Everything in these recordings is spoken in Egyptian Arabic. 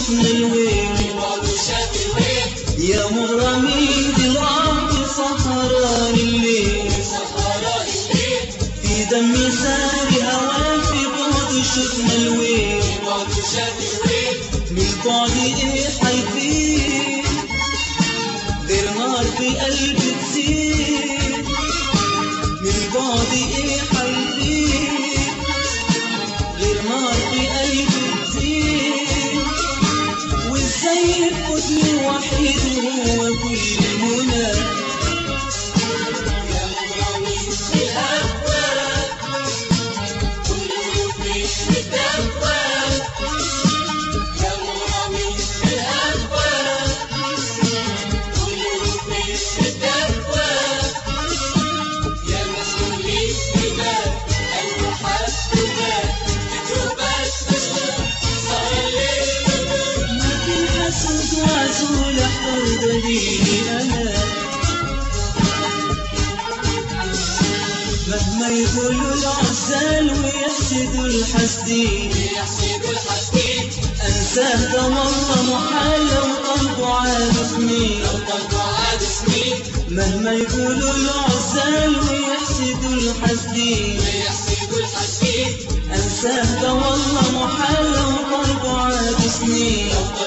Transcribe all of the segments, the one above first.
شفنا الويل يا مغرمين بالعرض سهران الليل في دم ساري هواك في بعد شفنا الويل من بعد ايه حيفيد غير نار في قلبي تزيد من بعد ايه حيفيد غير نار في قلبي تزيد وازاي الحزن وحيد هو كل منى لكن حسد وعزول احضر دليلي انا مهما يقولوا العزال ويحسدوا الحسدين انساه ده والله محال لو قلبه عارف مين مهما يقولوا العزال ويحسدوا الحسدين انساه ده والله محال لو قلبه عارف مين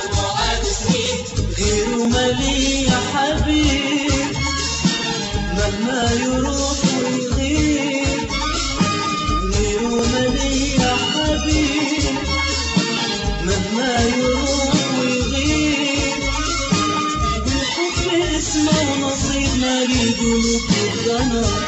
غيره مالي يا حبيب مهما يروح ويغيب غيره مالي يا حبيب مهما يروح ويغيب بالحب اسمه ونصيب مالي قلوب الضنا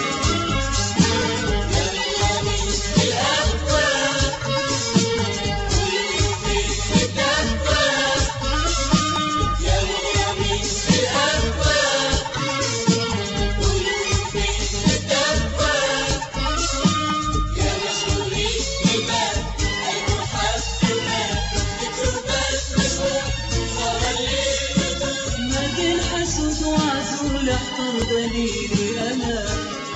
ما بين حسود وعزول احضر دليلي انا